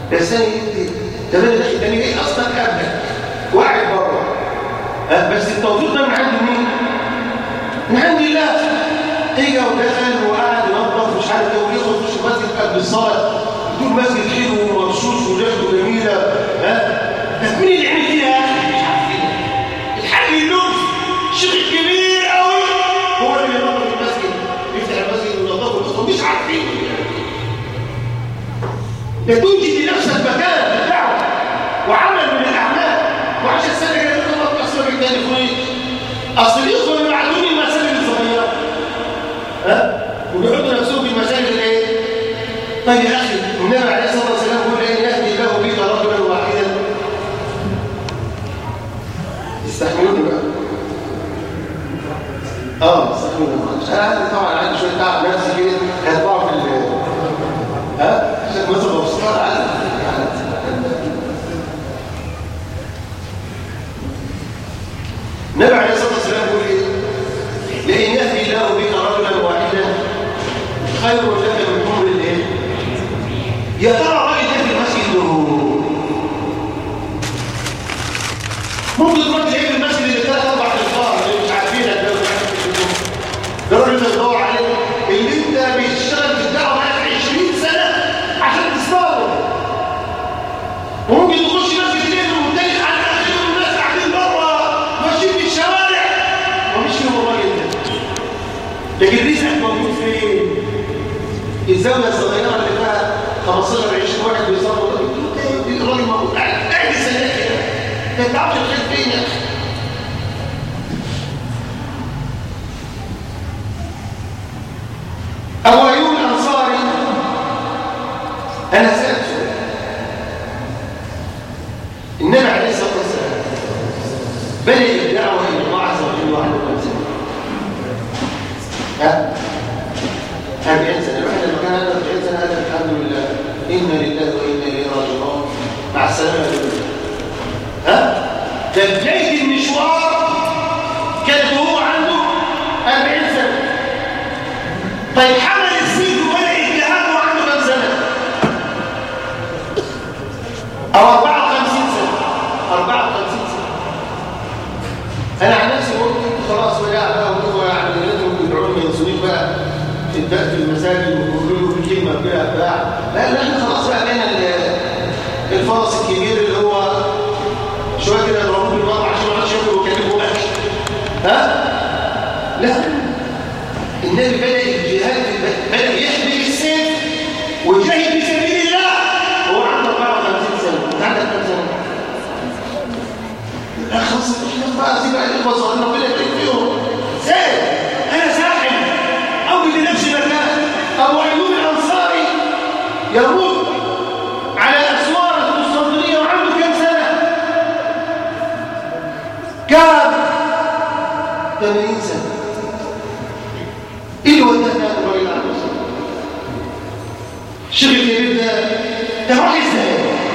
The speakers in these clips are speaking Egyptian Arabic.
بس انا طب انا داخل تاني ايه اصلا قبلك واحد بره أه بس التوفيق ده من عند مين؟ من عند الله اجى ودخل وقعد ينظف مش عارف ايه ويدخل في المسجد قبل الصلاه يقول مسجد حلو ومرصوص وريحته جميله ها أه؟ مين اللي عمل كده يا اخي؟ مش عارفين الحاج اللوز الشيخ الكبير قوي هو اللي ينظف المسجد يفتح المسجد وينظفه ويدخل مش عارفين ده توجد لنفسك مكان للدعوه وعمل من الاعمال وعشان سنه كده تطلع تحصل بالتليفون اصل الاخوه اللي بعتوني المساجد الصغيره ها وبيحطوا نفسهم في المساجد الايه طيب يا اخي النبي عليه الصلاه والسلام يقول ايه يهدي الله بك رجلا واحدا استحملوني بقى اه استحملوني انا عندي طبعا عندي شويه تعب نفسي كده هتطلعوا في ال ها عشان مثلا بوصلها على النبي عليه الصلاه والسلام يقول ايه لئن يهدي الله بك رجلا واحدا خير لك من حمر الايه يا ترى راجل ده في المسجد ممكن تروح تلاقيه في المسجد اللي ثلاث اربع اشخاص اللي مش عارفينك ده مش عارفين ده الراجل ده تدور عليه اللي انت بيشتغل في الدعوه بقالك 20 سنه عشان تستوعب وممكن تخش مسجد الليل ومتلق على اخر الناس قاعدين بره ماشيين في الشوارع ومش فيهم الراجل ده لكن رزقك موجود فين؟ الزاويه الصغيره اللي فيها 15 20 واحد بيصلوا الراجل موجود قاعد قاعد سنه كده ما تعرفش الخير فين يا اخي أبو أيوب الأنصاري أنا سألت سؤال النبي عليه الصلاة والسلام بدأ الدعوة إلى الله عز وجل وعلى كم سنة؟ ها؟ 40 سنة الواحد لما كان عنده 40 سنة قال الحمد لله إنا لله وإنا إليه راجعون مع السلامة يا دنيا ها؟ ده بداية المشوار كانت هو عنده 40 سنة طيب حمل السيف وبدأ الجهاد وعنده كم سنة؟ أو 54 سنة 54 سنة أنا عن نفسي قلت خلاص بقى بقى وهو يعني لازم يدعون من سنين بقى في الدق في المساجد ويقولوا له كلمة كده بتاع لا لا احنا خلاص بقى بين الفرس الكبير اللي هو شوية كده يضربوه بالنار عشان ما حدش ياكل ويكلموا أكل ها؟ لا النبي بدأ الجهاد بدأ يحمل السيف ويجاهد في سبيل الله وهو عنده 54 سنة انت عندك كم سنة؟ لا خلاص احنا بقى سيب على الاخوه صغيرين ربنا يبارك فيهم سيف انا ساحل اوجد لنفسي مكان ابو ايوب الانصاري يموت على اسوار القسطنطينيه وعنده كم سنه؟ كام؟ 80 سنه ايه اللي وداك يا الراجل على الوصول الشيخ الكبير ده ده راح ازاي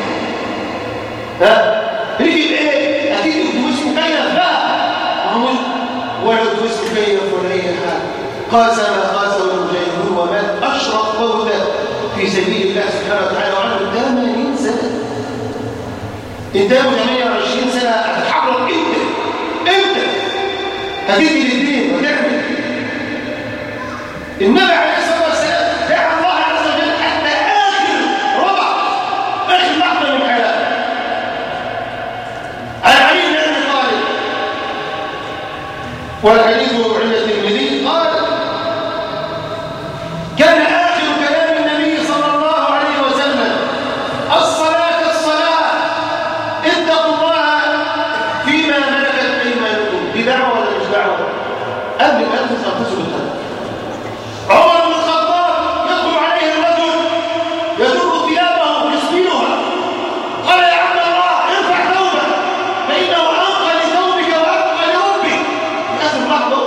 ها ركب ايه اكيد اتوبيس مكيف لا ما هو ولا اتوبيس مكيف ولا اي حاجه قاسم قاسم المجاهدون ومات اشرف موتى في سبيل الله سبحانه وتعالى وعنده 80 سنه انت ابو 28 سنه هتتحرك امتى امتى هتدي للدين وتعمل النبي عليه الصلاه والسلام دعا الله عز وجل حتى اخر ربع اخر لحظه من حياته عن علي بن ابي طالب والحديث عند الترمذي قال كان اخر كلام النبي صلى الله عليه وسلم الصلاه الصلاه اتقوا الله فيما ملكت ايمانكم دي دعوه ولا مش دعوه قبل ما انفس انفسه بالتقوى عمر بن الخطاب يدخل عليه الرجل يجر ثيابه يسبلها قال يا عبد الله ارفع ثوبك فانه انقى لثوبك وانقى لربك في اخر لحظه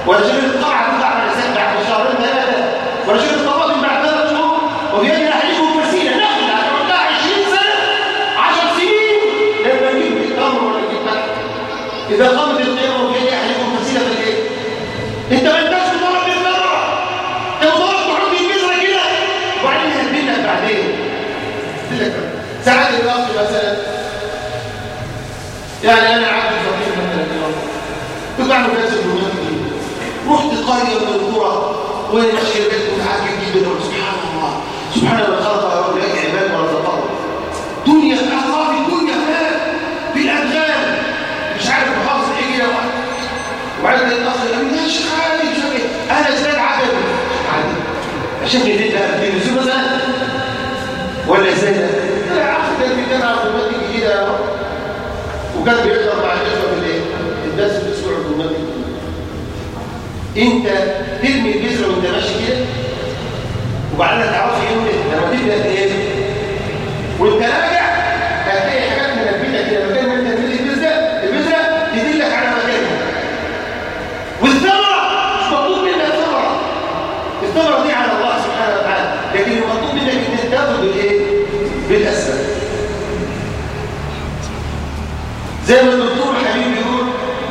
ورجل القرعة تطلع على الإنسان بعد شهرين ثلاثة ورجل الطماطم بعد ثلاث شهور وفي يد أحدكم فسيلة نخلة هتقعد لها 20 سنة 10 سنين لما نجيب تمر ولا نجيب ملح إذا قامت القيامة وفي يد أحدكم فسيلة في الإيه؟ أنت ما أنتش مضرب بالثمرة أنت مضرب تحط البذرة كده وبعدين هتبين لك بعدين هتبين لك ساعات الأخ مثلا يعني أنا عبد الفقير مثلا كنت أعمل نفس الدنيا دي رحت قرية من القرى وين الشركات متعجب جدا سبحان الله سبحان الله خلق هؤلاء عباد ورزقهم دنيا أطراف الدنيا هناك في الأدغال مش عارف محافظ إيه كده وبعدين الأخ يقول لي يا شيخ عادي مش عارف إيه أنا زاد عدد عادي عشان كده ده في النزول مثلا ولا ازاي ده؟ لا أخ كان في جامعة في المادة الجديدة وكان بيقدر مع الإخوة في الإيه؟ الناس في الأسبوع الجمالي انت ترمي البذره وانت ماشي كده وبعدين تعرفش امتى لما تبدا ايه وانت راجع هتلاقي حاجات منبهه كده مكان ما انت ترمي البذره البذره تدلك على مكانها والثمره مش مطلوب منك ثمره الثمره دي على الله سبحانه وتعالى لكن المطلوب منك انك تاخد بالايه بالاسباب زي ما الدكتور حبيب بيقول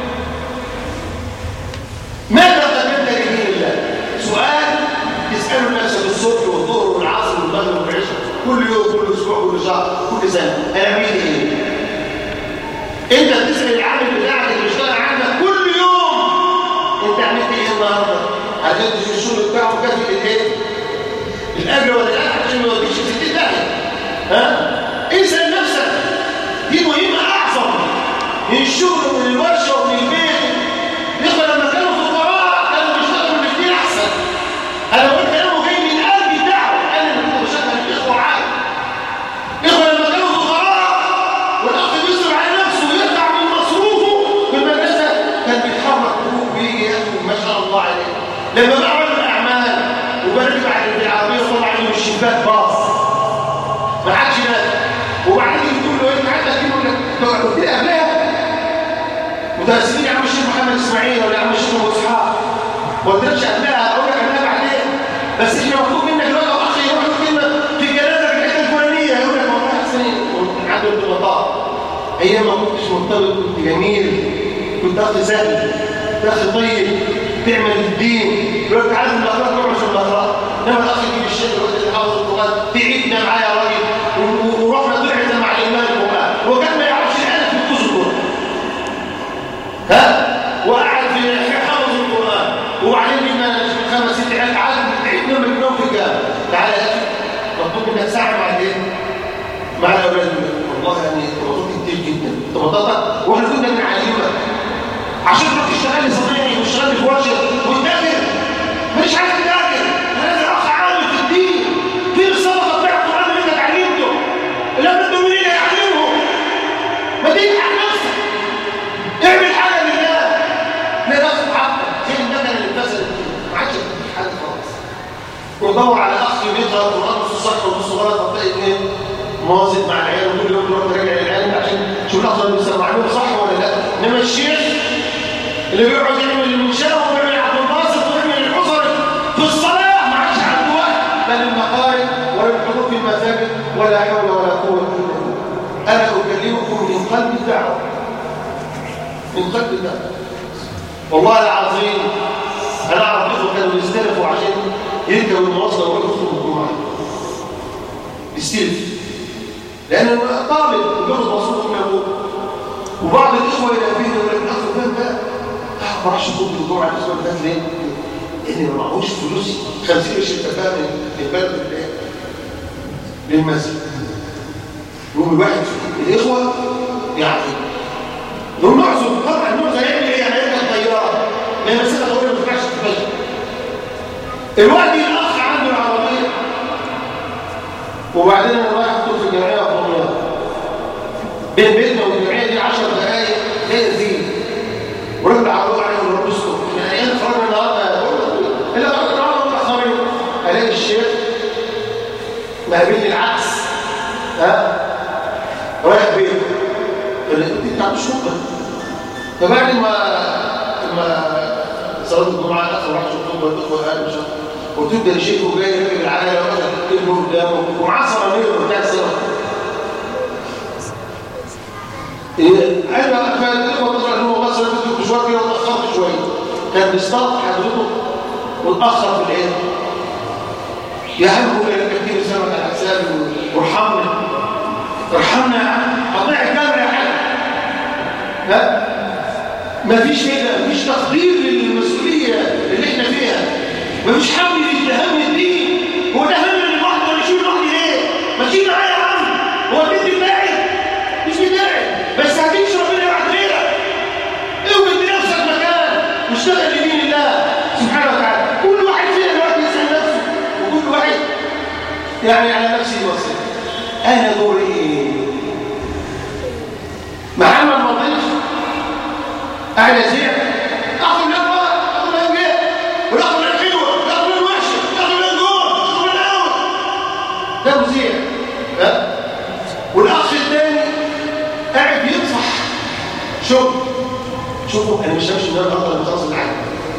ماذا قدمت لدين الله سؤال تساله نفسك الصبح والظهر والعصر والمغرب والعشاء كل يوم كل اسبوع كل شهر كل سنه انا عملت ايه انت بتسال العامل بتاعك اللي بيشتغل عندك كل يوم انت عملت ايه النهارده عشان تشوف الشغل بتاعه كافي الايه الاجر ولا لا عشان ما يوديش في 60 داهيه ها اسال نفسك دي مهمه اعظم من الشغل ومن الورشه ومن البيت الاخوه لما كانوا فقراء كانوا بيشتغلوا الاثنين احسن انا بقول كلامه جاي من قلبي بتاعه انا اللي كنت بشغل الاخوه عادي الاخوه لما كانوا فقراء والاخ بيصرف على نفسه ويطلع من مصروفه في المدرسه كان بيتحرك ويروح ويجي ياخد ما شاء الله عليه لما بقى رجل اعمال وبركب على العربيه طلع له الشباك باص ما عادش نافع وبعدين تقول له انت عندك ايه يقول لك قلت لي قبلها متأسفين يا عم الشيخ محمد اسماعيل ولا يا عم الشيخ ابو اسحاق ما قلتلكش قبلها اقول لك قبلها بعدين بس احنا مطلوب منك دلوقتي لو اخ يروح له كلمه في الجنازه في الحته الفلانيه يقول لك والله حسين عنده ارتباطات ايام ما كنتش مرتبط كنت جميل كنت اخ سهل كنت اخ طيب تعمل الدين يقول لك عايز الاخلاق نروح في الاخلاق انما الاخ يجيب الشيخ الوقت اللي حافظ القران تعبنا معاه يا راجل ورحنا طلعنا مع الامام القران وكان ما يعرفش الالف في الكتب ها وقعد في حفظ القران وبعدين لما خمس ست عيال قعد تعبنا من النوم في الجامع تعالى يا اخي مطلوب منك ساعه مع الايه؟ مع الاولاد والله يعني ارتباطات كتير جدا ارتباطات واحنا كنا بنعلمك عشان تروح تشتغل لي صنايعي وتشتغل لي في ورشه وتذاكر مش عايز تذاكر انا لازم اخ عالم في الدين في الصدقه بتاع القران اللي انت اتعلمته لما المؤمنين يعلمهم ما تضحك نفسك اعمل حاجه لله لا نفس حقك زي المكنه اللي اتكسرت ما عادش في حاجه خالص ودور على اخ بيقرا القران نص صح ونص غلط هتلاقي اثنين مواظب مع العيال وكل يوم تروح تراجع العيال عشان شوف الاخ اللي بيسمعوه صح ولا لا انما الشيخ اللي بيقعد يعمل المنشاه ويعمل عبد الباسط ويعمل الحصري في الصلاه ما عادش عنده وقت لا للمقارئ ولا للحضور في المساجد ولا حول ولا قوه الا بالله انا اكلمكم من قلب الدعوه من قلب الدعوه والله العظيم انا اعرف اخوه كانوا يستلفوا عشان يركبوا المواصله ويروحوا الجمعه يستلف لان طالب بياخد مصروف من ابوه وبعض الاخوه يلاقيه يقول لك الاخ فلان ده ما راحش يخطب الجمعه الاسبوع اللي فات ليه؟ لان ما معهوش فلوس 50 قرش التفاهم من البلد للمسجد يقوم الواحد الاخوه يعني دول نعزم طبعا النعزه هيعمل ايه؟ هيركب طياره ما هي مسافه طويله ما تنفعش تتفشل الوقت الاخ عنده العربيه وبعدين انا رايح اخطب في الجمعيه في دمياط بين بيتنا والجمعيه دي 10 دقائق هي زين ورجل عربيه عليه ونروح نسكت احنا ايام خرجنا النهارده الا خرجنا النهارده متاخرين الاقي الشيخ مقابلني العكس ها رايح بيته قال لي انت بتاع الشغل فبعد ما ما صلاه الجمعه اخر واحد شفتهم الاخوه قالوا مش وتبدا يشيكوا جاي راكب العجله واخد ابنه قدامه ومعاه صناديق بتاع الصلاه ايوه فالاخوه تطلع ان هو بس كنت مشوار كده وتاخرت شويه كان بيصطاد حضرته واتاخر في العيد يا عم هو لك كتير سمك على حسابي وارحمنا ارحمنا يا عم قطيع الكاميرا يا حاج ها مفيش كده مفيش تقدير للمسؤوليه اللي احنا فيها مفيش حمل للهم الدين هو ده هم اللي لوحده ولا يشيل لوحدي ليه؟ ما تشيل معايا يا عم هو البيت بتاعي مش بتاعي بس هتمشي ربنا يبعت غيرك اوجد لنفسك مكان واشتغل لدين الله سبحانه وتعالى كل واحد فينا دلوقتي يسال نفسه وكل واحد يعني على نفسه يوصل انا دوري ايه؟ محمد مطيش قاعد يزيع اخذ من الأول اخذ من الجيل وياخذ من الحلوه وياخذ من الوحشه وياخذ من الجول وياخذ من الاول ده مذيع ها والاخ الثاني قاعد ينصح شوف شوفوا انا مش همشي من الارض لما اخلص العالم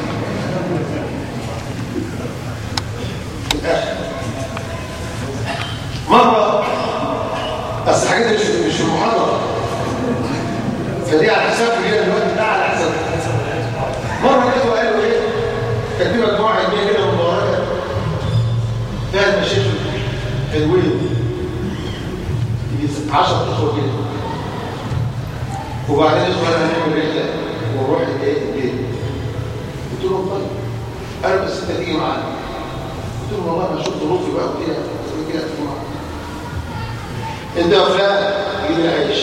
مره بس الحاجات دي مش مش في المحاضره فدي على حساب كده الوقت ده على حساب مره كده قالوا ايه كان في مجموعه علميه كده مباركه فيها المشايخ حلوين يجي 10 اخوه كده وبعدين اخوه انا هنعمل رحله ونروح الايه البيت قلت لهم طيب قالوا بس انت تيجي معانا قلت لهم والله ما شفت ظروفي بقى وكده كده تيجي معانا انت يا فلان جيب العيش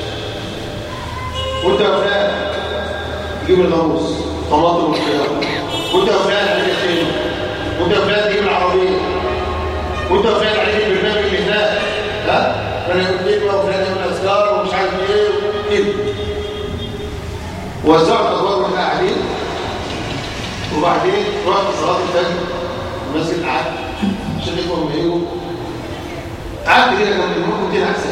وانت يا فلان جيب الغموس طماطم والخيار وانت يا فلان عليك الخيل وانت يا فلان تجيب العربيه وانت يا فلان عليك البرنامج اللي هناك ها انا قلت لك بقى وفلان يعمل اذكار ومش عارف ايه كده وزعت ادوار واحنا قاعدين وبعدين رحت صلاه الفجر المسجد قعدت عشان الاخوه لما يجوا قعدت كده جنب الموت 200 احسن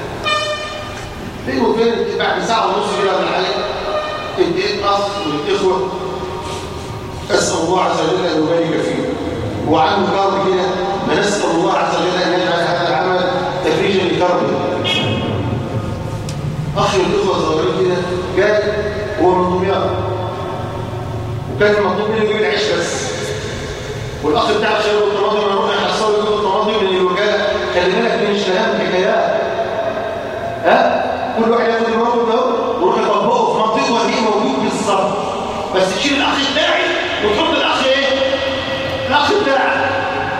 فين وفين بعد ساعه ونص كده ولا حاجه اديت اخ من الاخوه اسال الله عز وجل ان يبارك فيه وعنده كرب كده فنسال الله عز وجل ان يجعل هذا العمل تفريجا لكربه اخ من الاخوه الصغيرين كده جاي هو من دمياط وكان المطلوب منه يجيب العيش بس والاخ بتاع شباب الطماطم لما رحنا يحصلوا يجيبوا الطماطم من الوكاله خلي بالك دي مش كلام حكايات ها كل واحد ياخد الموقف ده ويروح يطبقه في منطقه وهي موجود بالظبط بس تشيل الاخ بتاعي وتحط الاخ ايه الاخ بتاعك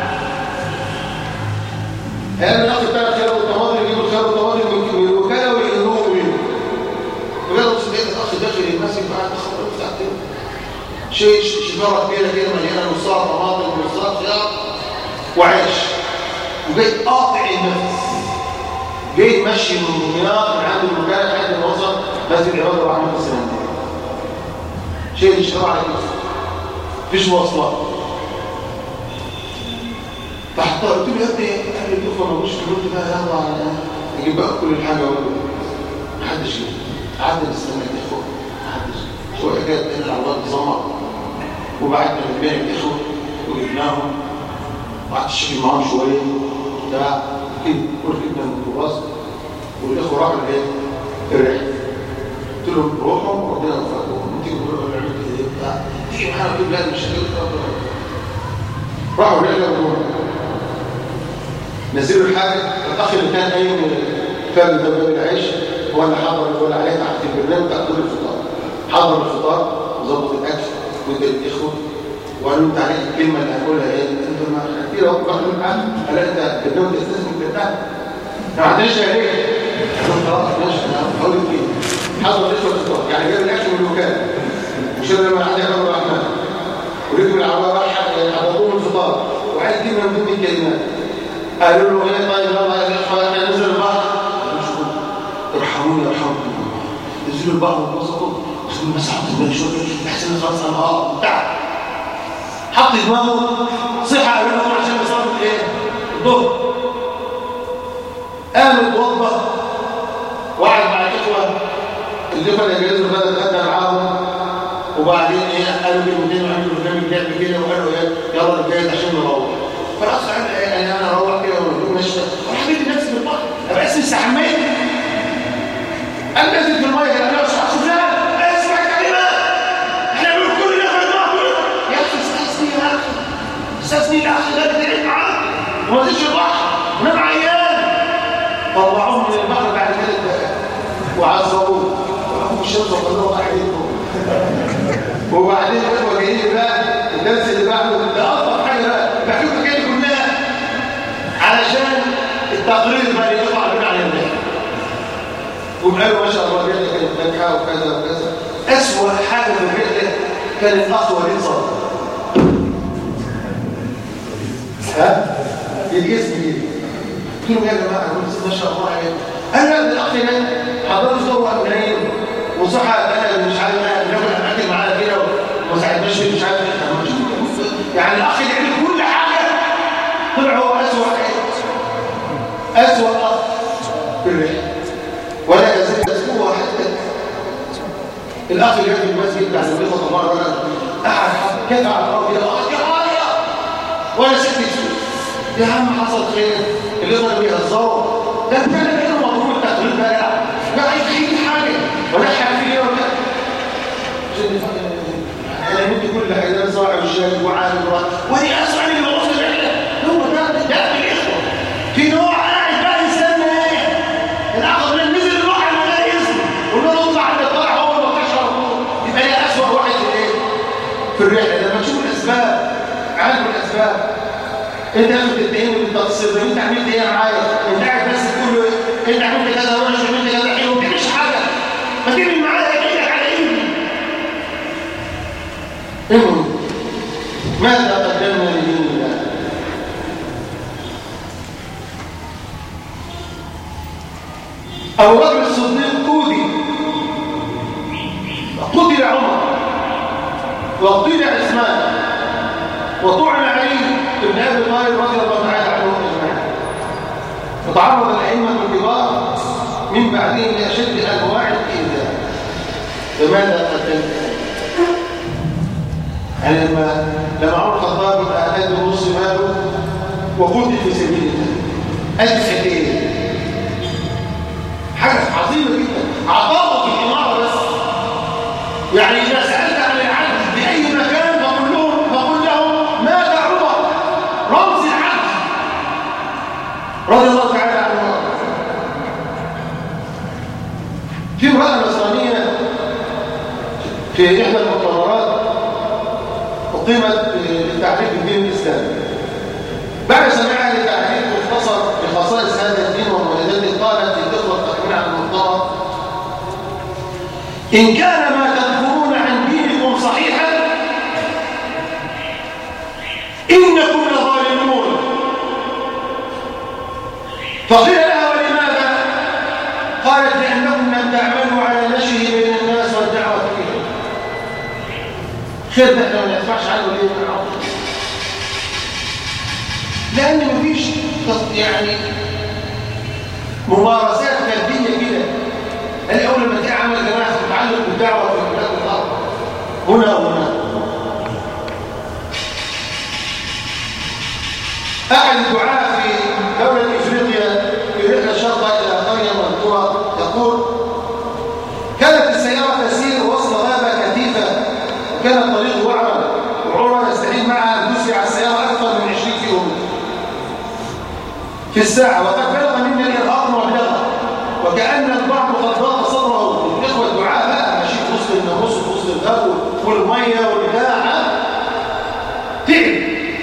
قال الاخ بتاعك خيار الطماطم يجيب الخيار والطماطم من الوكاله ويقلوه منه وجاء بص لقيت الاخ داخل يمسك معاه الخبر بتاعته شيء شجره كبيره كده مليانه نصها طماطم ونصها خيار وعيش وجاي قاطع النفس جاي ماشي من دمياط من عند المكان لحد ما وصل مسجد العمر وعمل السلام شيء الشرع على كده مفيش مواصلات تحت قلت له يا ابني اهل الاخوه ما جوش قلت بقى يلا اجيب بقى كل الحاجه واقول محدش جه قعدنا نستنى الاخوه محدش شويه كده تاني العربيات تزمر وبعدنا من بين الاخوه وجبناهم وقعدت اشتغل معاهم شويه بتاع كده وركبنا الميكروباص والاخوه راحوا الايه الرحله قلت لهم روحوا وربنا يوفقكم تيجوا تقولوا انا عملت ايه بتاع تيجي معانا قلت لا مش هتقدر راحوا الرحله وروحوا نزلوا الحاجه الاخ اللي كان قايم فاهم ده باب العيش هو اللي حضر اللي بقول عليه تحت البرنامج بتاع كل الفطار حضر الفطار وظبط الاكل وادى الاخوه وقالوا انت عليك الكلمه اللي هقولها ايه انت ما كتير اهو واحد من العالم قال انت البرنامج ده اساسا بتاعك ما عندناش عليك قلت خلاص ماشي انا هقول لك ايه حضر الاخوه الفطار يعني جاب الاكل من الوكاله وشرب لما عندي عبد الرحمن وركب العربيه راح حضروا الفطار وعايز كلمه من ضمن الكلمات قالوا له ايه طيب يلا يا اخوان احنا ننزل البحر ارحموني ارحمكم نزلوا البحر وانبسطوا بس بس حط دماغي شويه احسن خلاص انا اه بتاع حط دماغه صحى قالوا له عشان يصلي ايه الظهر قام اتوضى وقعد مع الاخوه الاخوه اللي جايين بدأ اتغدى معاهم وبعدين ايه قالوا كلمتين وعملوا برنامج لعب كده وقالوا ايه يلا نجهز عشان نروح فالاخ قال ايه انا اروح كده ونقول ماشي وراح بيدي نفسي بالبحر ابقى اسمي استحميت قال نزل في الميه انا مش عارف فلان اسمع كلمات احنا بنقول كل نفر الله يا اخي استثني يا اخي استثني يا اخي ده تعب معاك وما تجيش البحر ونام عيان طلعوهم من البحر بعد ثلاث دقائق وعذبوه وراحوا الشمس وخلوه قاعد يطلعوا وبعدين الاخوه جايين بقى الدرس اللي بعده ده اكبر حاجه بقى بحكي الحكايه كلها علشان التقرير بقى اللي يطلع بين على الناس وقالوا ما شاء الله الرحله كانت ناجحه وكذا وكذا اسوء حاجه في الرحله كان الاخ وليد صالح ها الاسم دي قلت لهم يا جماعه ما شاء الله عليكم انا الاخ ده حضرت صور منين وصحى انا مش عارف انا بناكل اكل معانا كده وما ساعدناش مش عارف يعني الاخ اللي عمل كل حاجه طلع هو اسوء اسوء اخ في الرحله ولا يزال اسبوع حتى الاخ اللي في المسجد بعد ما يخلص مره احد كيف على الارض يا اخ يا رايا ولا سكت يا عم حصل خير اللي يقدر بيهزروا ده كان كده مضروب التقرير ده لا لا اي حاجه ولا حاجه فيه ولا انا ممكن كل حاجه صاحب الشارع وعالم وهي اسرع من الوقت الرحله هو ده ده الاخوه في نوع قاعد بقى يستنى ايه الاخر من نزل الروح على غير اسمه قلنا له اطلع على الطلع هو ما طلعش على طول يبقى هي اسوء واحد في ايه في الرحله لما تشوف الاسباب عالم الاسباب انت لازم تتهمني بالتقصير ده انت عملت ايه معايا انت قاعد بس تقول له انت عملت كذا وحش وعملت كذا حلو ما تعملش حاجه ما تعمل معايا ايدك على ايدي المهم ماذا قدمنا لدين الله ابو بكر الصديق قودي قتل عمر وقتل عثمان وطعن علي بن ابي طالب رضي الله تعالى عنه اجمعين وتعرض الائمه الكبار من بعدهم لاشد انواع الايذاء فماذا قدمت يعني لما لما عمر الخطاب ادى نص ماله وقتل في سبيل الله ادفع ايه حاجه عظيمه جدا عطاءه في الاماره بس يعني اذا سالت عن العدل باي مكان فقل لهم فقل لهم ماذا عمر رمز العدل رضي الله تعالى عنه في امراه نصرانيه في احدى المؤتمرات اقيمت للتعريف بالدين الاسلامي بعد سماعها لتعريف مختصر بخصائص هذا الدين ومولداته قالت للاخوه القائمين على المؤتمر ان كان ما تذكرون عن دينكم صحيحا انكم لظالمون فقيل لها ولماذا قالت لانكم لم تعملوا على نشره بين الناس والدعوه اليهم خير ده احنا ما نسمعش عنه ليه لان مفيش يعني ممارسات فرديه كده انا اول لما تلاقي عمل جماعه متعلق بالدعوه في البلاد الارض هنا وهنا احد الدعاة في دوله افريقيا في رحله شرطه الى قريه مذكوره يقول كانت السياره تسير وسط غابه كثيفه وكان الطريق وعرا وعرى يستحيل معها ان تسرع السياره اكثر من 20 كيلو في الساعه وقد بلغ منا الارهاق مبلغا وكان البعض قد ضاق صدره الاخوه الدعاء بقى ماشيين في وسط الناموس وفي وسط الغاب والميه والبتاع تعب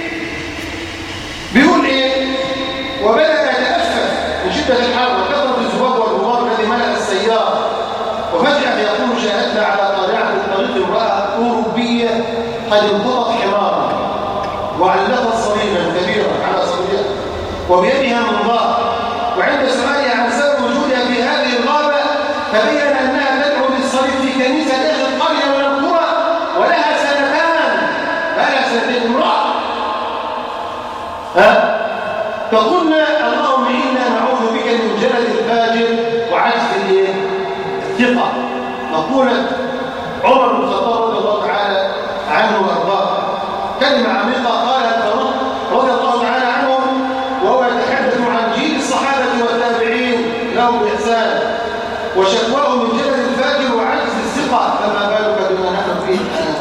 بيقول ايه وبدا يتأفف من شده الحر وكثره الذباب والغبار الذي ملأ السياره وفجاه يقول شاهدنا على طالعه الطريق امراه اوروبيه قد انقضت حمارا وعلقت صليبا كبيرا على صليبها وبيدها منظار وعند سؤالها عن سبب وجودها في هذه الغابة تبين أنها تدعو للصليب في كنيسة داخل قرية من القرى ولها سنتان لها سنتين امرأة ها فقلنا اللهم إنا نعوذ بك من جلد الفاجر وعجز الايه؟ الثقة مقولة عمر بن الخطاب رضي الله تعالى عنه وارضاه كلمه عميقه قالها الفاروق رضي الله تعالى عنه وهو يتحدث عن جيل الصحابه والتابعين لهم باحسان وشكواه من جبل الفاجر وعجز الثقه فما بالك بما نحن فيه الان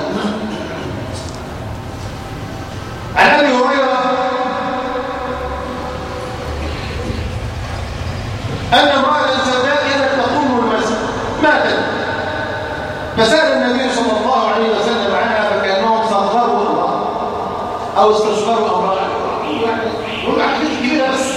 عن ابي هريره ان امراه سوداء كانت تقوم المسجد ماتت فسال النبي صلى الله عليه وسلم عنها فكانهم صغروا امراه او استصغروا امراه هم احاديث كبيره بس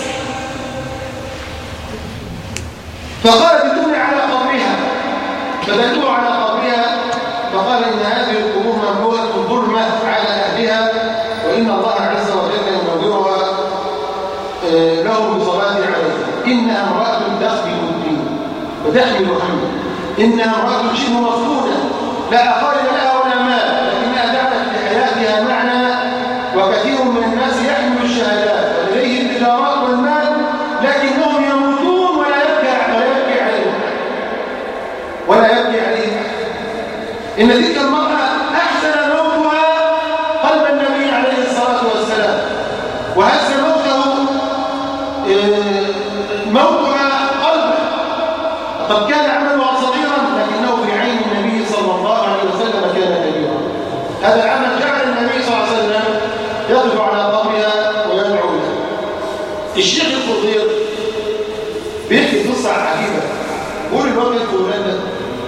فقال دلوني على قبرها فدلوه على قبرها فقال ان هذه القبور مملوءه ظلمه على اهلها وان الله عز وجل ينورها آه، لهم بصلاه عليها انها امراه تخدم الدين وتحمل همه انها امراه شبه مفقوده لا اقارب لها ولا مال لكنها جعلت لحياتها معنى وكثير من الناس يحمل الشهادات ولديهم التجارات والمال لكنهم يموتون ولا يبكي ولا يبكي عليهم ولا يبكي عليهم ان تلك المراه احسن موتها قلب النبي عليه الصلاه والسلام وهز موته آه، موتها قلبه قد كان عملها صغيرا لكنه في عين النبي صلى الله عليه وسلم كان كبيرا هذا العمل جعل النبي صلى الله عليه وسلم يقف على قبرها ويدعو لها الشيخ الخضير بيحكي قصه عجيبه قول الراجل في هولندا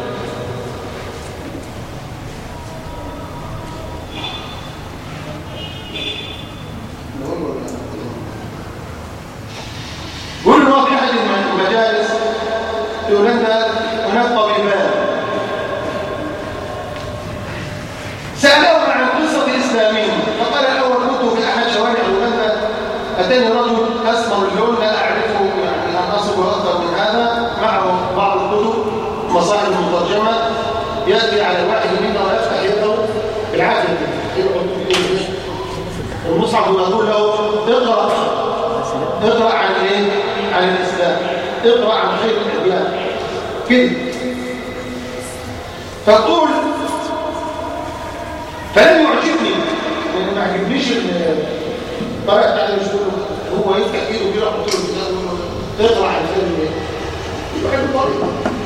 قول له في احد المجالس في هولندا هناك طبيبان سألهم عن قصة إسلامهم فقال الأول كنت في أحد شوارع هولندا أتاني رجل أسمر اللون لا أعرفه يعني أن أصبه أكثر من هذا معه بعض الكتب مصاحف مترجمة يأتي على الواحد منا ويفتح يده بالعافية يقعد في إيده. المصحف يقول له اقرأ اقرأ عن ايه؟ عن الإسلام اقرأ عن خير الأديان كده فقول فلم يعجبني لأن ما عجبنيش الطريقة بتاعت مش كله هو يفتح ايده كده يحط له الكتاب ويقول له اقرأ عن خير الأديان يبقى عنده طريقة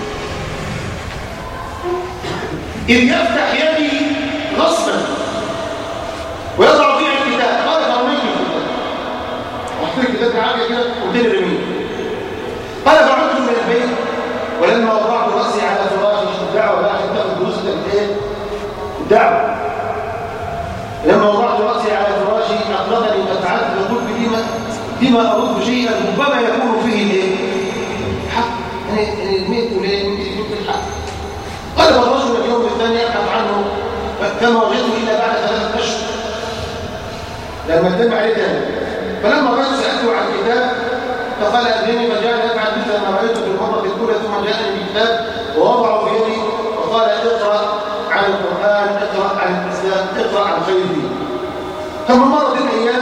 إذ يفتح يدي غصبا ويضع فيها الكتاب قال فرميت الكتاب وحطيت الكتاب معايا كده وابتدي رميه قال فعدت من البيت ولما وضعت راسي على فراشي الدعوه بقى عشان تاخد دروس الايه؟ الدعوه لما وضعت راسي على فراشي اقلقني فتعدت فقلت فيما فيما ارد شيئا ربما يكون فيه ايه؟ حق يعني يعني الميت وليه ممكن يكون فيه الحق قال فالرجل اليوم الثاني يبحث عنه فما وجدته الا بعد ثلاثه اشهر لما اتم عليه تاني فلما رأيت سألته عن الكتاب فقال أدريني فجاء يفعل مثل ما رأيته في المرة الأولى ثم جاءني بكتاب ووضعه في يدي وقال اقرأ عن القرآن اقرأ عن الإسلام اقرأ عن خير دين ثم مرت الأيام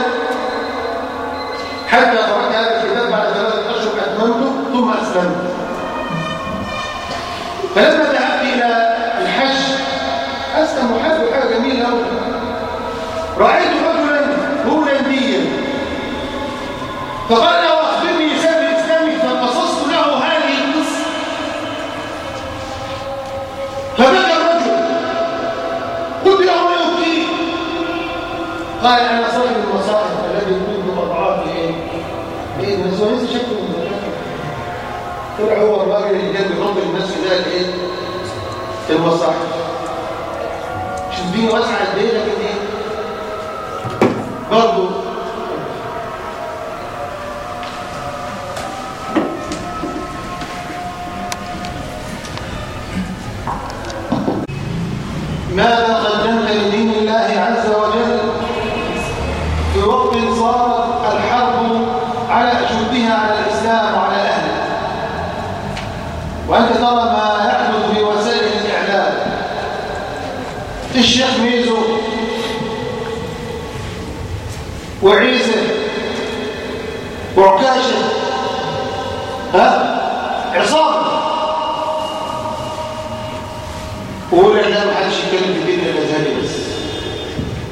حتى قرأت هذا الكتاب بعد ثلاثة أشهر أتممته ثم أسلمت فلما ذهبت إلى الحج أسلم وحج حاجة جميلة أوي رأيت رجلا هولنديا فقال له أخبرني سبب إسلامك فقصصت له هذه القصة فبكى الرجل قلت له ما يبكيك قال أنا صاحب المصائب الذي يريد أضعاف إيه؟ إيه النسوانيس شكله من ذلك طلع هو الراجل اللي كان بيرد الناس في ذلك إيه؟ في المصاحف شوف دي واسعة قد إيه لكن إيه؟ برضه ماذا قدمت لدين الله عز وجل في وقت صارت الحرب على أشدها على الإسلام وعلى أهله وأنت ترى ما يحدث في وسائل الإعلام الشيخ ميزو وعيسى وعكاشة ها عصابة وقول لك لا ما حدش يتكلم في الدين الازهري بس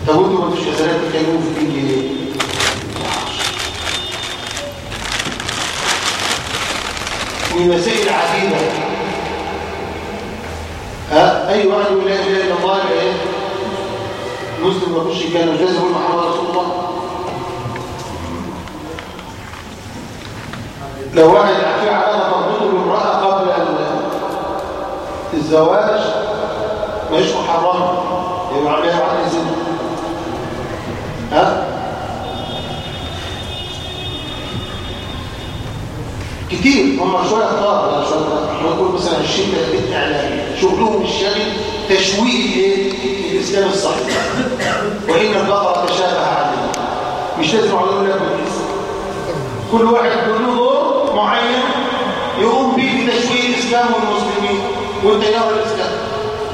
طب انتوا ما فيش حسنات بتتكلموا في الدين ليه؟ من مسائل عديدة ها أي واحد يقول لا إله إلا الله يبقى إيه؟ مسلم ما يخش كان جاز يقول محمد رسول الله لو واحد في علاقة مربوطة بامرأة قبل الزواج مش محرمة يبقى عليها عقد زنا ها كتير هم شويه اخطاء ولا شويه احنا نقول مثلا الشركه الاعلاميه شغلهم الشاغل تشويه ايه الاسلام الصحيح وان البقره تشابه عليه مش لازم على لك كل واحد له دور معين يقوم به في تشويه الاسلام والمسلمين والتيار الاسلامي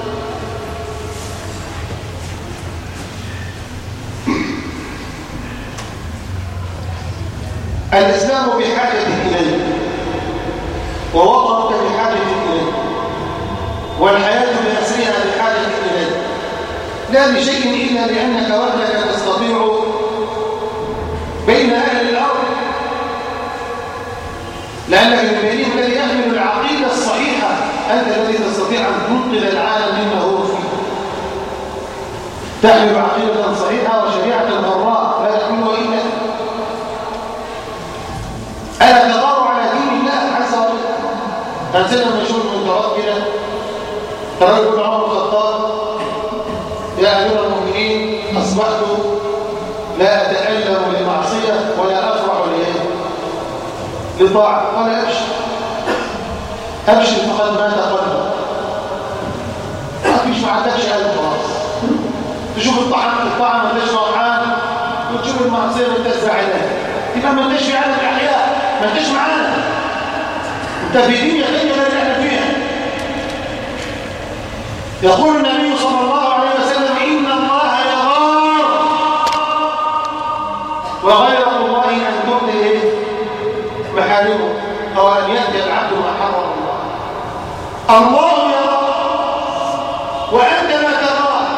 الإسلام بحاجة إليه ووطنك بحاجة إليه والحياة بأسرها بحاجة إليه لا بشيء إلا بأنك وحدك تستطيع بين أهل الأرض لأنك الكريم الذي يحمل العقيدة الصحيحة أنت الذي تستطيع أن تنقذ العالم مما هو فيه تحمل عقيدة صحيحة وشريعة غراء لا تحملها إلا أنا تضار على دين الله عز وجل أنزلنا مشهور من تراب كده رجل عمر الخطاب يا أمير المؤمنين أصبحت لا أتألم لمعصية ولا أفرح لإيه لطاعة قال أبشر أبشر فقد مات قلبك ما فيش ما عندكش قلب خلاص تشوف الطعام الطعام ما انتش فرحان وتشوف المعصية ما انتش زعلان يبقى ما انتش في عالم الأحياء ما انتش معانا انت في دين يقين اللي احنا فيها يقول النبي صلى الله عليه وسلم إن الله يغار وغير الله أن تؤتي إيه؟ محارمه أو أن يأتي العبد ما حرم الله الله يرى وأنت ما تراه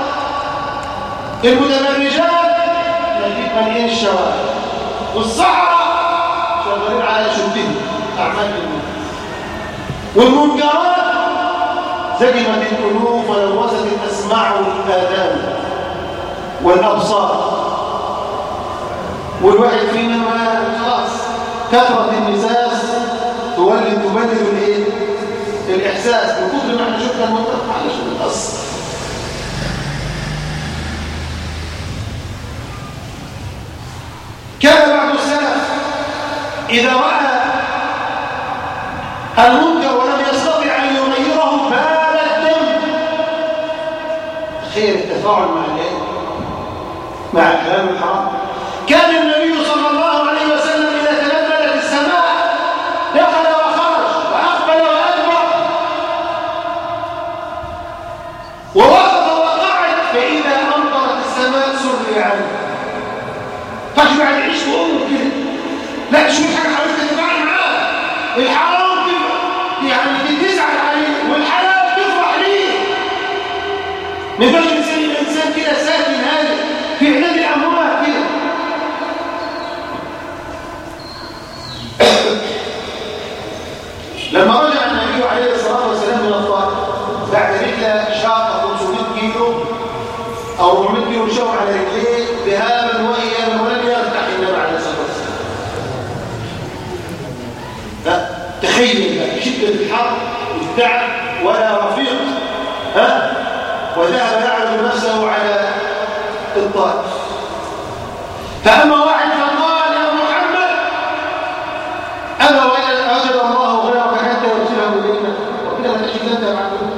المتبرجات نجيب مليان الشوارع والصحراء شغالين على شرطهم أعمال المنكر والمنكرات زجمت القلوب ولوثت الأسماع والآذان والأبصار والواحد فينا ما خلاص كثرة النساس تولد تبدل الايه الإحساس من كثر ما احنا شفنا المنكر معلش بنتأثر كان بعض السلف إذا رأى المنكر ولم يستطع أن يغيره بال الدم خير التفاعل مع الايه؟ مع الكلام الحرام كان النبي صلى الله عليه وسلم إذا تنزلت السماء دخل وخرج وأقبل وأدبر ووقف وقعد فإذا أمطرت السماء سري عنه فاجمع العيش وأمه كده لا شو حاجة حضرتك تتفاعل معاه الحرام يعني تزعل عليه والحلال تفرح ليه ما ينفعش الانسان الانسان كده ساكن هادئ في عناد الاموال كده لما رجع النبي عليه الصلاه والسلام من الطائف بعد رحله شاقه 500 كيلو او 400 كيلو مشوا على رجليه ذهابا وايابا ولم يرتاح النبي عليه الصلاه والسلام تخيل بقى شده الحر والتعب ولا رفيق ها وذهب يعرض نفسه على الطائف فأما واحد فقال يا محمد أما وإن أجد الله غيرك حتى يرسله إلينا وكذا ما تجد أنت معلوم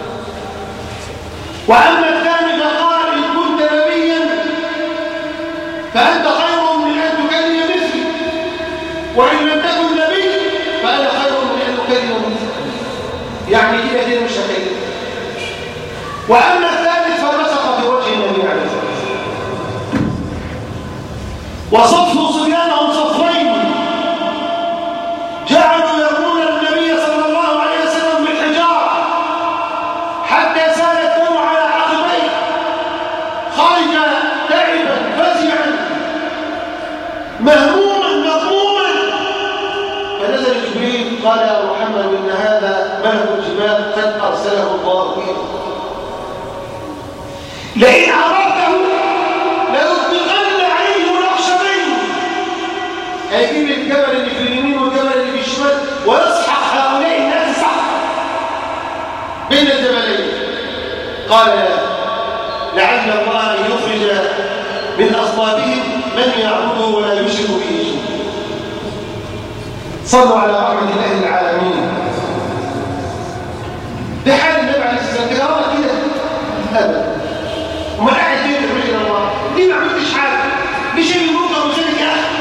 وأما الثاني فقال إن كنت نبيا فأنت خير من أن تكلم مثلي وإن لم تكن نبي فأنا خير من أن أكلم مثلي يعني كده كده مش هكلم وأما الثالث فبصق في وجه النبي عليه الصلاة والسلام وصفوا صبيانهم صفين جعلوا يرمون النبي صلى الله عليه وسلم بالحجارة حتى سال الدم على عقبيه خرج أرسله الله فيه لئن أردته ليطبقن عليه نقشتين هيجيب الجبل اللي في اليمين والجبل اللي في الشمال ويصحح هؤلاء الناس صح بين الجبلين قال لعل الله ان يخرج من اصلابهم من يعبده ولا يشرك به شيئا صلوا على رحمه الله العالمين ده حال النبي عليه الصلاه والسلام كده كده ابدا وما قاعد فين الرجل الله ليه ما عملتش حاجه ليش المنكر وذلك يا اخي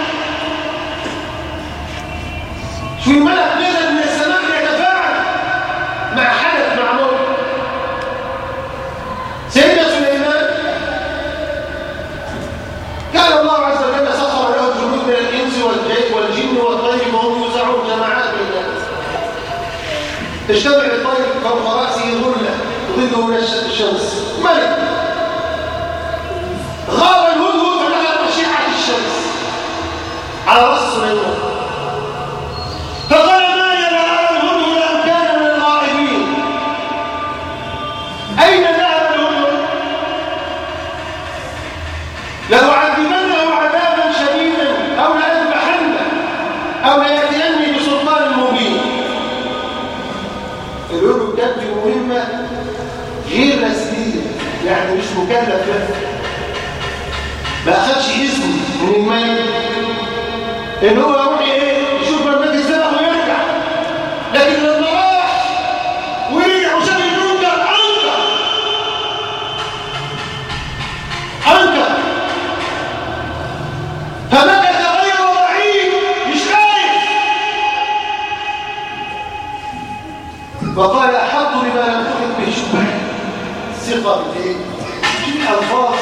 شو الملك نزل من السماء يتفاعل مع حدث معمول سيدنا سليمان كان الله عز وجل سخر له الجنود من الانس والجن والطير وهم يوزعون جماعات بين تجتمع الطير فوق راسه ظله تظله من الشمس ملك غاب الهدهد فدخل اشعه الشمس على راس سليمان فقال ما يذهب الهدهد أم كان من الغائبين أين ذهب الهدهد لأعذبنه عذابا شديدا أو لأذبحنه أو ليأتيني بسلطان مبين الهدهد كان في مهمة غير رسمية يعني مش مكلف له ما أخدش اسم من الملك إن هو يروح إيه يشوف برنامج السبق ويرجع لكن لما راح ورجع وشاف المنكر انكر انكر فمكث غير ضعيف مش خايف وقال احط بما لم تحط به شبه ثقه بالايه في الالفاظ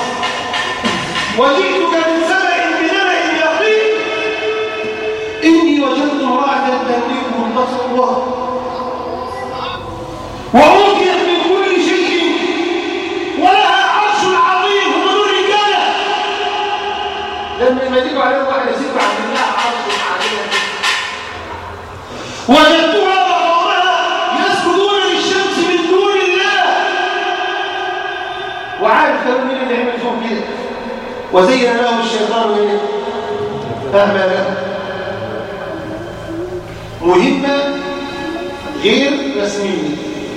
وجئتك من سبع بنبأ يقين إني وجدت امرأة تملكهم تصور وأوتيت من كل شيء ولها عرش عظيم هم دول رجالة لما يملكوا عليهم واحد يسيب عبد الله عرش عظيم وجدتها وقومها يسجدون للشمس من دون الله وعارف كانوا مين اللي عمل فيهم كده وزين لهم الشيطان ايه؟ أعمالهم مهمة غير رسمية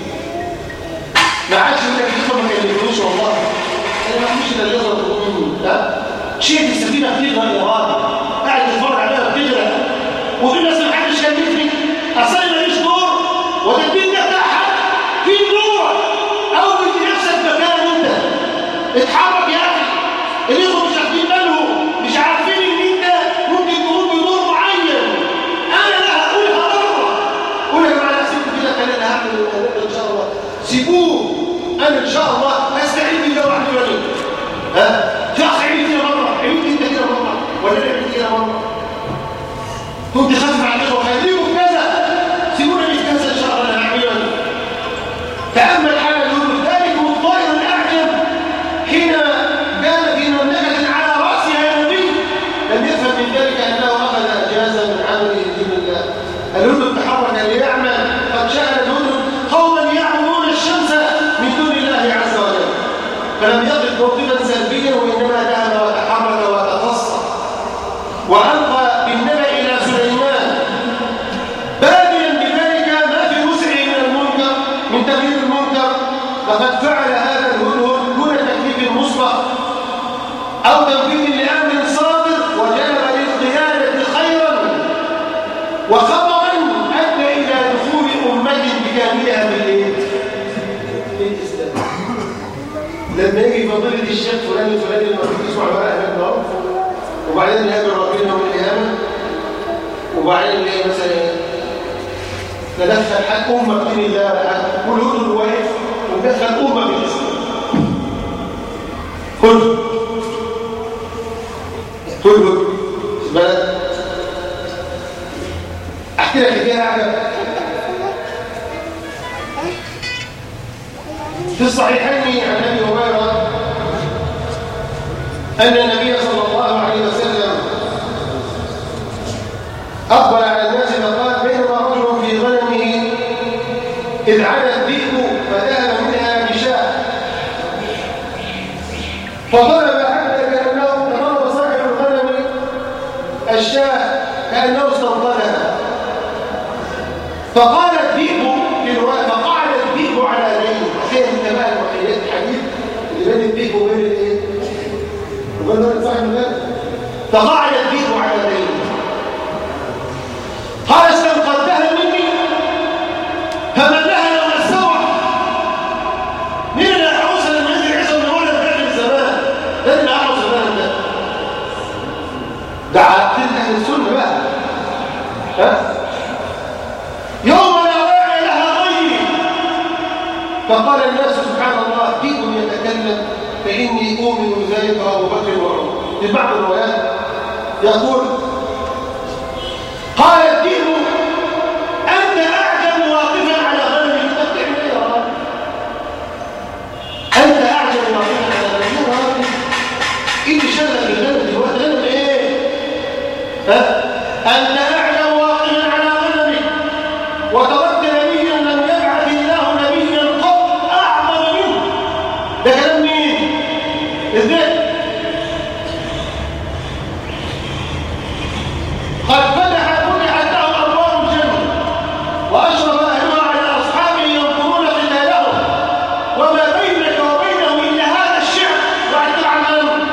ما عادش يقول لك يدخل ما يكلموش والله انا ما فيش الا اللي يقدر تقول منه لا شيء السفينه بتغرق يا راجل قاعد تتفرج عليها بتغرق وفي ناس ما حدش كلمتني اصل انا ماليش دور وتدبير ده بتاعها في دور او بدي نفسك مكان انت اتحرك يا اخي اللي مش عارفين بالهم مش عارفين ان انت ممكن تقوم بدور معين انا لا هقولها مره قول يا جماعه سيبوا كده كان انا هعمل ان شاء الله سيبوه انا ان شاء الله استعين بالله وحده ولا ها في اخ عمل كده مره عملت انت كده مره ولا انا عملت كده مره كنت خايف على الاخوه خليهم كذا سيبونا في كذا ان شاء الله انا هعمله انا تامل حال الهدوء ذلك الطائر الاعجب حين كان في مملكه على راسها نبي لم يفهم من ذلك انه اخذ اجازه من عمله دين الله الهدوء تحرك ليعمل قد شاهد الهدوء قوما يعبدون الشمس من دون الله عز وجل فلم يقف موقفا سلبيا وانما ذهب وتحرك وتفصل والقى بالنبأ الى سليمان باديا بذلك ما في وسعه من المنكر من تغيير المنكر لقد فعل هذا الهدهد دون تكليف مسبق او تنفيذ لامر صادر وجلب للقياده خيرا وخطرا ادى الى دخول امه بكاملها بالايه؟ بالاسلام لما يجي فضيله الشيخ فلان الفلاني اللي ما بيسمع بقى هناك ده وبعدين نقابل ربنا يوم القيامه وبعدين نلاقي مثلا ايه؟ ندخل حد امه بدين الله ولا حد والهدوء واقف وندخل امه بالاسلام هدوء هدوء بالك احكي لك حكايه عجب في الصحيحين عن ابي هريره ان النبي صلى الله عليه وسلم اقبل على الناس فقال بينما رجل في غنمه اذ عاد الذئب فضرب حتى كأنه ضرب صاحب الغنم الشاة كأنه استنطنها فقال الذئب في رواية فقعد الذئب على يديه تخيل انت بقى الوحيدات الحديث اللي بين الذئب وبين الايه؟ وبين صاحب الغنم فقعد الذئب على يديه قال استنقذتها مني فمن لها يوم السوع مين اللي هيحوسها لما ينزل عيسى بن مريم في اخر الزمان ده اللي هيحوس الزمان ده ده عقيده اهل السنه بقى ها يوم لا واعي لها غيري فقال الناس سبحان الله دين يتكلم فاني اؤمن بذلك ابو بكر وعمر في بعض الروايات يقول قال الدين أنت أعجب واقفا على غنمك أنت بتعمل إيه يا راجل؟ أنت أعجب واقفا على غنمك يا راجل إيه اللي شغل الغنم دلوقتي غنم إيه؟ ها؟ أنت أعجب واقفا على غنمك وتركت نبيا لم يبعث الله نبيا قط أعظم منه ده كلام مين؟ إزاي؟ قد فتح فتحت له ابواب الجنه واشرف اهلها على اصحابه ينظرون قتالهم وما بينك وبينه الا هذا الشعر وعد عنهم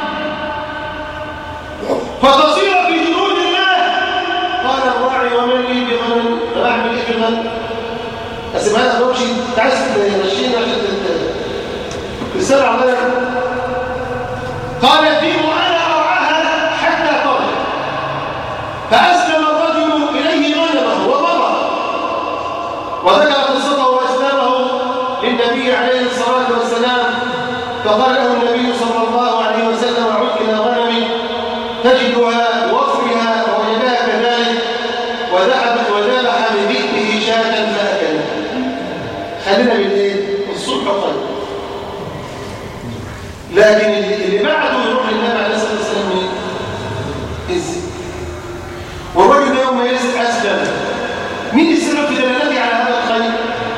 فتصير في جنود الله قال الراعي ومن لي بغنم طب اعمل ايه في الغنم؟ اسيبها لك وامشي انت عايز تمشيني عشان تستمع غنم قال الدين انا ارعاها حتى ترجع فأسلم الرجل إليه غنمه ومضى وذكر قصته وإسلامه للنبي عليه الصلاة والسلام فقال له النبي صلى الله عليه وسلم عد إلى غنمي تجدها بوصفها فوجدها كذلك وذهبت وذبح لذئبه شاة فأكلها خلينا بالليل الصبح خير لكن اللي بعده يروح للنبي عليه الصلاة والسلام ايه؟ الذئب والرجل ده يوم ما يسأل أسلم مين السبب في دلالتي على هذا الخير؟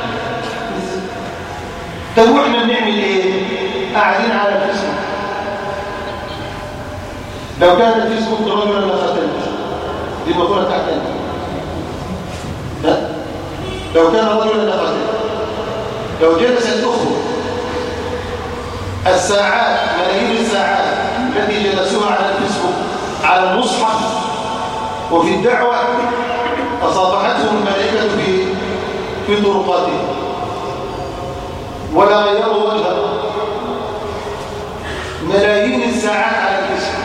طب واحنا بنعمل ايه؟ قاعدين على الفيسبوك لو كان الفيسبوك رجلا لقتلت دي المقولة بتاعت انت ها؟ لو كان رجلا لقتلت لو جلست اخوه الساعات ملايين الساعات التي جلسوها على الفيسبوك على المصحف وفي الدعوة أصابحتهم الملائكة في في طرقاتهم ولا غيروا وجهه ملايين الساعات على الجسم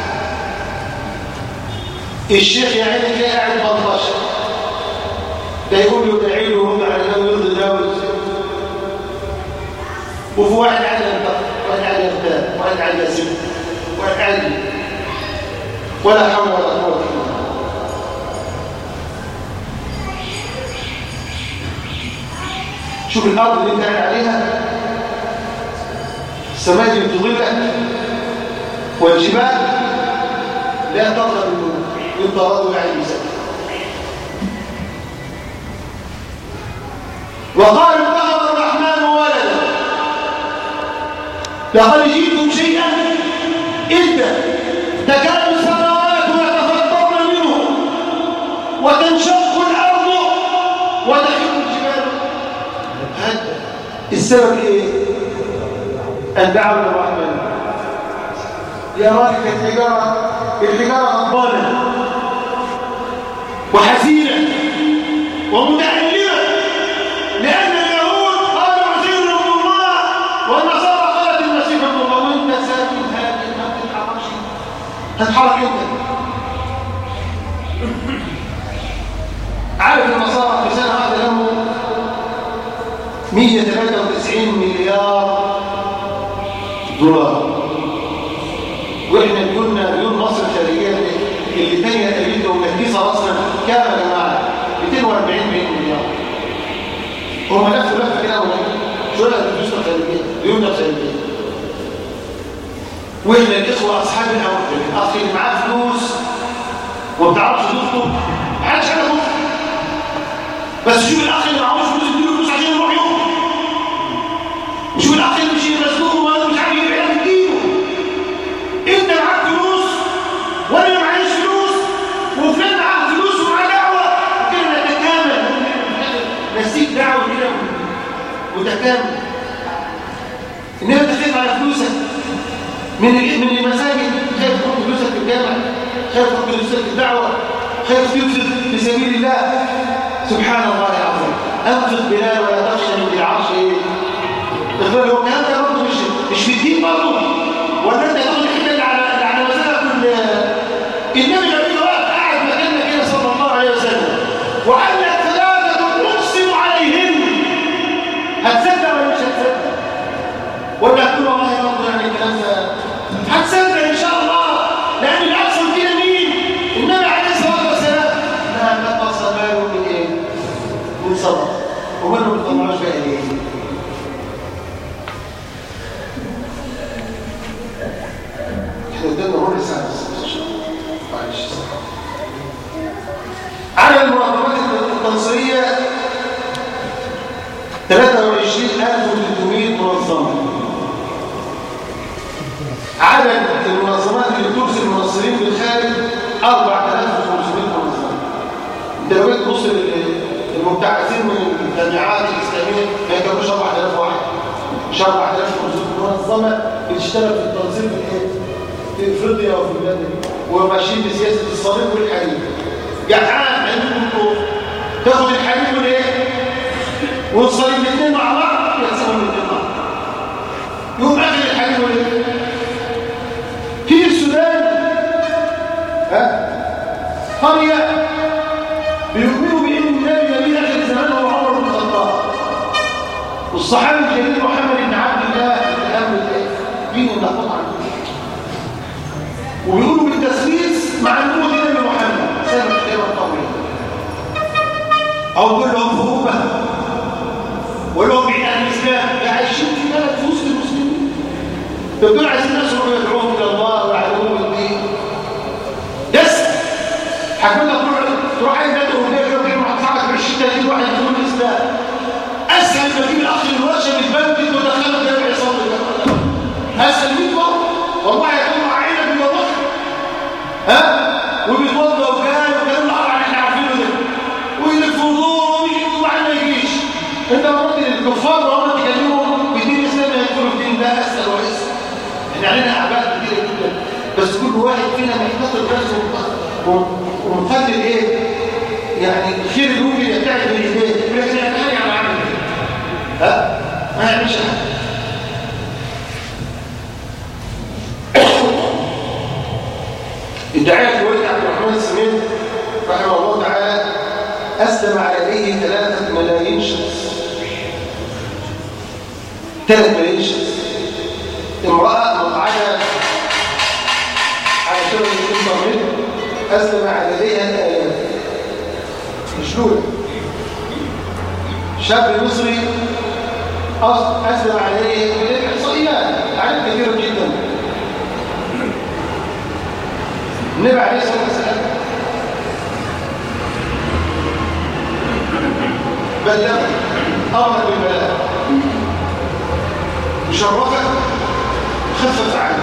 الشيخ يا عيني تلاقي قاعد بلطش ده يقول له ادعي له هم على انه يرضي جاوز وفي واحد قاعد ينطق واحد قاعد يغتاب واحد قاعد يسب واحد قاعد ولا حول ولا قوه الا بالله شوف الأرض اللي انت قاعد عليها السماء اللي بتظلك والجبال لا ترضى بالنور انت راضي قاعد يسافر وقالوا اتخذ الرحمن ولدا لقد جئتم شيئا إدا تكاد السماوات يتفطرن منه وتنشق الأرض وتخر الجبال هذا السبب ايه ان دعوا للرحمن يا راجل الحجاره الحجاره غضبانه وحزينه ومتألمه لان اليهود قالوا عزير ابن الله والنصارى قالت المسيح ابن الله وانت ساكن هادي ما تتحركش هتتحرك انت عارف النصارى في سنه واحده لهم 193 مليار دولار واحنا كنا مليون مصر الخارجيه اللي تانية تقريبا ومهديسه راسنا كام يا جماعه 240 مليار هم لفوا لفه كده شويه الفلوس الخارجيه مليون خارجيه واحنا الاخوه اصحاب الاول الاخ اللي معاه فلوس وما بتعرفش تخطب محدش عارف يخطب بس شوف الاخ اللي معهوش فلوس اديله فلوس عشان يروح يخطب وشوف الاخ اللي مش مسلوق وما مش عارف يبيع في دينه انما انت خايف على فلوسك من من المساجد خايف تحط فلوسك في الجامع خايف تحط فلوسك في الدعوه خايف تنفق في سبيل الله سبحان الله العظيم انفق بلال ولا تخشى من العرش ايه هو الكلام ده برضه مش مش في الدين برضه ولا انت تقول الحته اللي على اللي على مزاجك النبي النبي واقف قاعد مكاننا كده صلى الله عليه وسلم وقال لك ثلاثه نقسم عليهم هتصدق ولا مش هتصدق ولا هتقول والله برضه يعني الكلام ده هتصدق ان شاء الله لان الاصل فينا مين النبي عليه الصلاه والسلام لا نقص ماله من ايه من صدقه وماله ما بيطلعوش بقى ليه احنا قدامنا ربع ساعه بس ان شاء الله معلش على المنظمات التنصيريه 23300 منظمه عدد المنظمات اللي ترسل المنصرين بالخارج 4500 منظمه انت لو جيت تبص المبتعثين من الجامعات الاسلاميه ما يكملوش 4000 واحد مش 4000 منظمه بتشتغل في التنظيم في ايه؟ في افريقيا وفي البلاد دي وماشيين بسياسه الصليب والحديد جعان عندكم تاخد الحديد والايه؟ والصليب الاثنين مع بعض يقسمهم الاثنين مع بعض يقوم اخر الحديد والايه؟ في السودان ها قريه بيؤمنوا بان النبي نبي اخر الزمان هو عمر بن الخطاب والصحابي الجليل محمد بن عبد الله الامر دين النقطه عنه وبيقولوا بالتسليس مع نبوة النبي محمد سنة الخير الطويل أو دول لهم في أمة ولهم بعيد عن الإسلام عايشين في بلد في وسط المسلمين فدول عايزين ناس يروحوا يدعوهم إلى الله ويعلموهم الدين يس حكمنا تروح تروح أي بلد أوروبية كده وكده هتدفعك 20 30 واحد يدخلون الإسلام أسهل ما تجيب الأخ الورشة من البلد دي وتدخله كده يصلي أسهل 100 مرة والله يكون مع عينك بالوضع ها وبيتوضى وجاي وكلام العرب اللي احنا عارفينه ده ويلف وضوء ويجي وبعدين ما يجيش انت مرات الكفار وهم تكلمهم بدين الاسلام يدخلوا في دين ده اسهل واسهل احنا علينا اعباء كتيره جدا بس كل واحد فينا محتاط نفسه ومخلي ايه يعني الخير اللي ممكن يبتعد من ايديه يقول لك انا حاجه على عمل ها ما يعملش حاجه الداعية الوليد عبد الرحمن السمين رحمه الله تعالى أسلم عليه ثلاثة ملايين شخص ثلاثة ملايين شخص امرأة مقعدة على شغل الإنترنت أسلم عليها الآلاف مشلولة شاب مصري أسلم عليه إحصائيات عدد كثيرة جدا النبي عليه الصلاه والسلام بلغ امر بالبلاء وشرفك وخفف عنه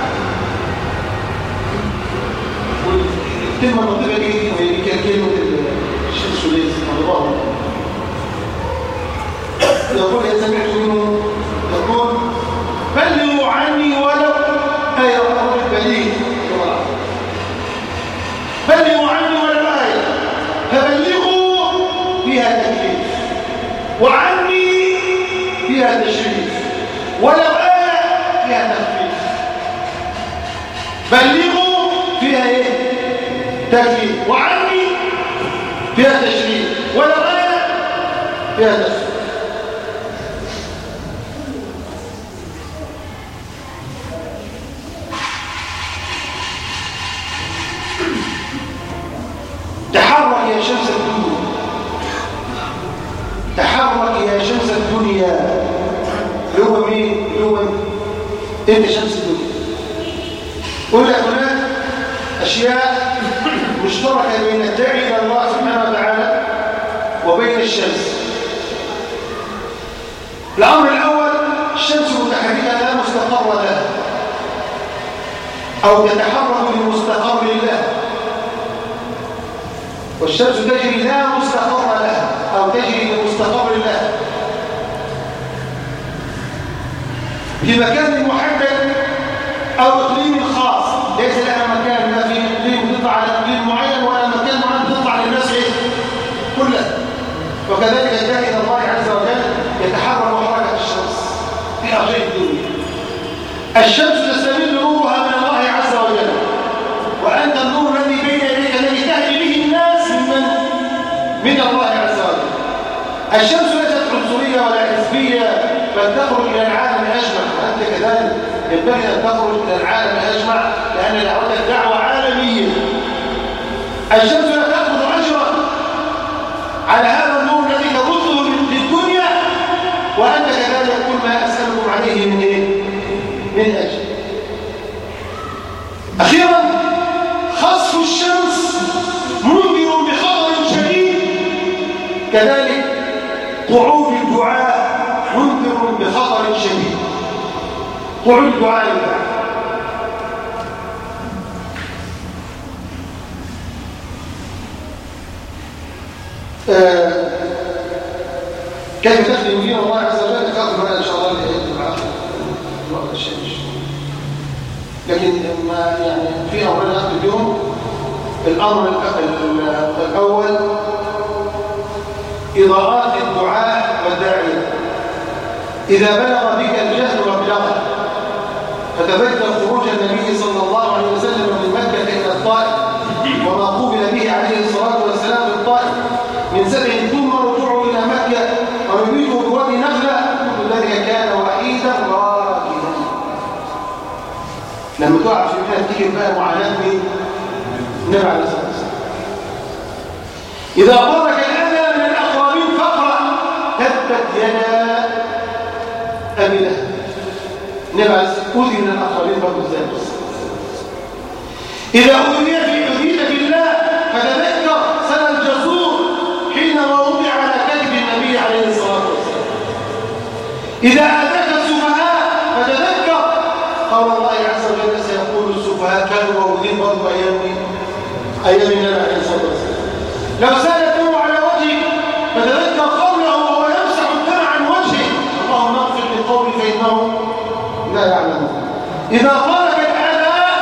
والكلمه اللطيفه دي وهي كانت كلمه الشيخ سليس الله يقول يا سمعت منه يقول بلغوا عني ولو اي رجل بليغ بلغوا عني ولو آية فبلغوا فيها تكليف وعني فيها تشريف ولو آية فيها تخفيف بلغوا فيها ايه تكليف وعني فيها تشريف ولو آية فيها تخفيف تحرك يا شمس الدنيا تحرك يا شمس الدنيا اللي هو مين اللي هو انت شمس الدنيا قل هناك اشياء مشتركه بين الداعي الى الله سبحانه وتعالى وبين الشمس الامر الاول الشمس متحركه لا مستقر لها او تتحرك لمستقر الله والشمس تجري لا مستقر لها أو تجري لمستقر لها في مكان محدد أو إقليم خاص ليس لها مكان لا في إقليم تطلع على إقليم معين ولا مكان معين تطلع للناس إيه؟ كلها وكذلك جاء إلى الله عز وجل يتحرك حركة الشمس في أرض الدنيا الشمس تستمد نورها من الله عز وجل وأنت النور الذي بين يديك الذي تهدي به الناس من من الله عز وجل الشمس ليست عنصرية ولا حزبية بل تخرج إلى العالم أجمع وأنت كذلك ينبغي أن تخرج إلى العالم أجمع لأن دعوتك دعوة عالمية الشمس لا تأخذ أجرا على هذا النور الذي تبثه للدنيا وأنت كذلك كل ما أسألكم عليه من إيه؟ من أجل أخيرا خصف الشمس منذر بخطر شديد كذلك قعود الدعاء منذر بخطر شديد قعود الدعاء لله آه كيف تخدم دين الله عز وجل تاخذ هذا ان شاء الله لايات العقل وقت الشمس لكن ما يعني في امرين ناخذ اليوم الامر الاول اضاءات الدعاء والداعيه اذا بلغ بك الجهل وابلغه فتذكر خروج النبي صلى الله عليه وسلم من مكه الى الطائف وما قبل به عليه الصلاه والسلام في الطائف من سبع ثم رجوعه الى مكه ويبيته بوادي نخله كل ذلك كان وحيدا راكدا لما تقع في مكان تيجي بقى معاناه مين؟ النبي عليه الصلاه والسلام اذا ضرك الاذى من الاقربين فاقرا تبت يدا ابي لهب النبي عليه الصلاه والسلام اذي من الاقربين برضه ازاي بس اذا اذي في اذيت في الله فتذكر سنه الجسور حينما وضع على كتف النبي عليه الصلاه والسلام اذا اتاك السفهاء فتذكر قول الله عز وجل سيقول السفهاء كانوا موجودين برضه ايام ايام النبي عليه الصلاه والسلام لو سال الدم على وجهك فتذكر قوله وهو يمسح الدم عن وجهه اللهم اغفر للقوم فانهم لا يعلمون اذا قالك الاعداء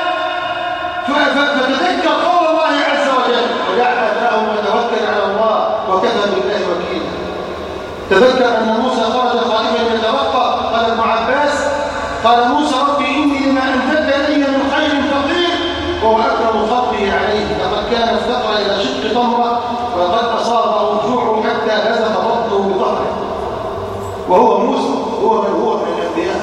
فتذكر قول الله عز وجل ودع اعداءهم وتوكل على الله وكفى بالله وكيلا تذكر ان موسى خرج خائفا يترقى قال ابن عباس قال موسى ربي اني لما انزلت الي من خير فقير وهو اكرم خلقه عليه لقد كان افتقر الى شق تمره وقد اصابه الجوع حتى نزف بطنه بظهره وهو موسى هو من هو من الانبياء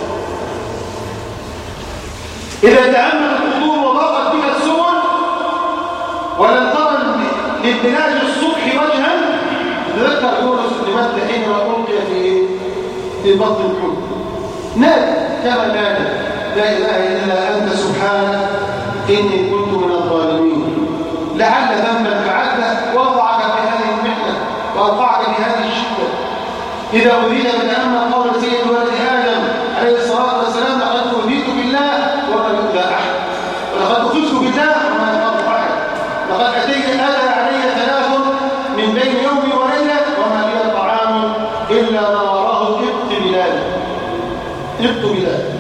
اذا تامل القبور وضاقت بك السبل ولم ترى للبلاد الصبح وجها تذكر يونس بن متى حينما القي في في بطن الحوت نادى كما نادى لا اله الا انت سبحانك اني كنت من الظالمين لعل ذنبا فعلته وضعك في هذه المحنه واوقعك في هذه الشده اذا اريد فتامل قول سيد ولد ادم عليه الصلاه والسلام لقد اوذيت بالله وما يؤذى احد ولقد اخذت بالله وما يخاف احد لقد اتيت الاذى علي ثلاث من بين يوم وليله وما لي طعام الا ما وراه قبط بلاد قبط بلاد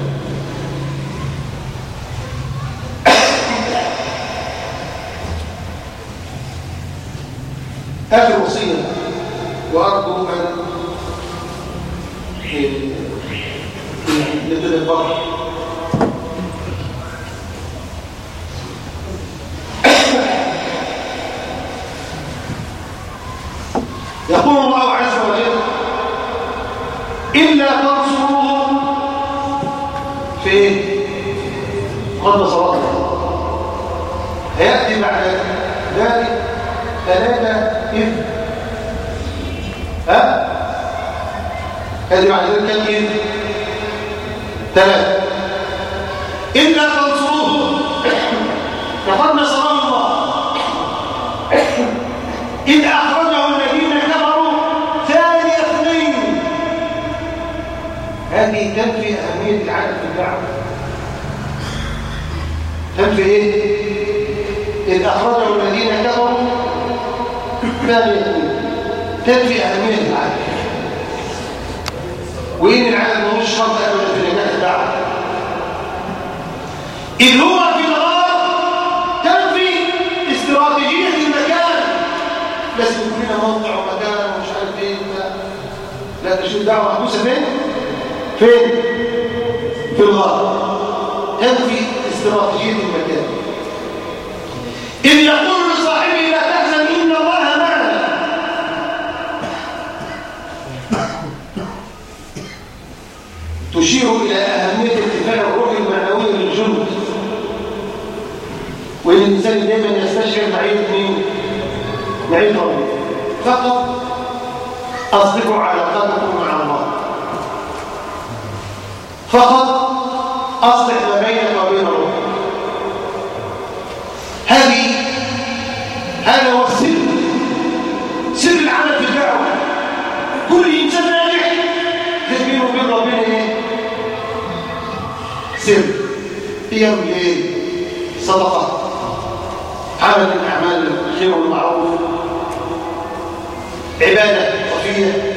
اخر وصيه وارجو ان نتدبر يقول الله عز وجل إلا تنصروه في قد صلاته هيأتي بعد ذلك ثلاثة إذ ها؟ هذه بعد ذلك كم إذ؟ ثلاثة إلا تنصروه فقد نصره الله إذ أخرجه الذين كفروا ثاني اثنين هذه تنفي أهمية العدل في الدعوة تنفي إيه؟ إذ أخرجه الذين كفروا ثاني اثنين تنفي أهمية العدل وإن العدل مش شرط أبدا إذ هو في الغار تنفي استراتيجية المكان لازم يكون لنا موقع ومكان ومش عارف ايه لا تشوف دعوة محبوسة فين؟ فين؟ في الغار تنفي استراتيجية المكان إذ يقول لصاحبه لا تحزن إن الله معنا تشير إلى أهمية ارتفاع الروح المعنوية للجند وإن الإنسان دائما يستشعر معية مين؟ معية ربه فقط أصدقوا علاقتكم مع الله فقط أصلح ما بينك وبين ربك هذه هذا هو السر سر العمل في الدعوة كل إنسان ناجح بينه وبين ربنا إيه؟ سر قيام الليل صدقة عمل من أعمال الخير والمعروف عبادة خفية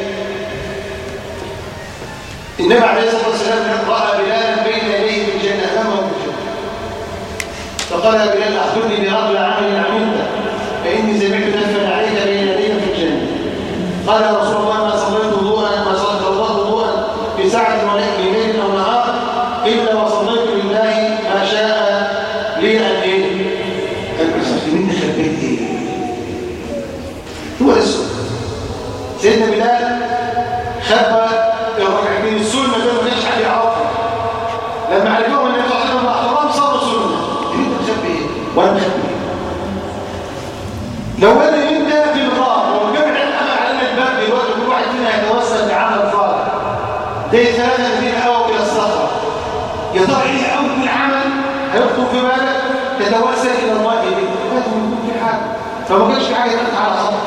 النبي عليه الصلاة والسلام رأى بلالا بين يديه في الجنة أمامه في الجنة فقال يا بلال أخبرني برجل عمل عملته فإني سمعت دفا عليك بين يديك في الجنة قال يا رسول الله ما صليت وضوءا ما صليت الله وضوءا في ساعة ولا في ليل أو نهار إلا وصليت لله ما شاء لي أن إيه؟ أن أصلي مني خبيت إيه؟ هو ده السؤال سيدنا بلال خبى الركعتين السنة ده ما كانش حد يعرفها لما عرفوهم ان النبي صلى الله عليه وسلم احترام صاروا سنة انت مخبي ايه؟ وانا مخبي ايه؟ لو انا انت في الغار لو جمع الامل علينا الباب دلوقتي كل واحد فينا يتوسل بعمل صالح ده ثلاثة الذين اووا الى الصخرة يا ترى ايه اول عمل هيخطر في بالك تتوسل الى الله به لازم يكون في حاجة فما كانش في حاجة تفتح على خطر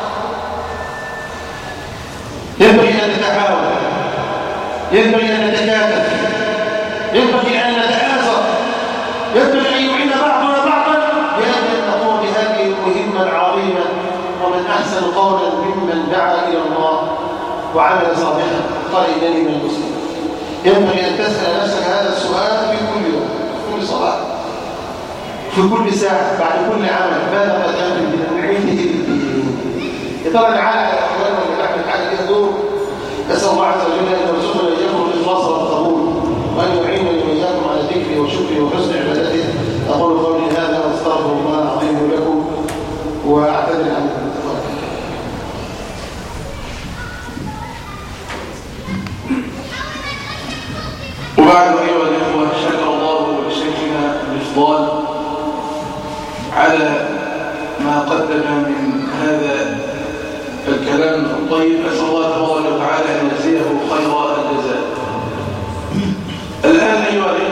ينبغي ان نتعاون ينبغي أن نتكاتف ينبغي أن نتآزر ينبغي أن يعين بعضنا بعضا لأجل أن نقوم بهذه المهمة العظيمة ومن أحسن قولا ممن دعا إلى الله وعمل صالحا قال إنني من المسلمين ينبغي أن تسأل نفسك هذا السؤال في كل يوم في كل صلاة في كل ساعة بعد كل عمل ماذا قدمت من علمه بالدين يا ترى العالم يا أخوان ولا نعمل حاجة ليها دور نسأل الله عز وجل أن يرزقنا إياكم الإخلاص والقبول وأن يعينني وإياكم على ذكري وشكري وحسن عبادته أقول قولي هذا وأستغفر الله العظيم لكم وأعتذر عن الاتفاق وبعد أيها الإخوة شكر الله لشيخنا الإفضال على ما قدم من هذا الكلام الطيب أسأل الله تبارك وتعالى أن يجزيه خير الجزاء الآن أيها الإخوة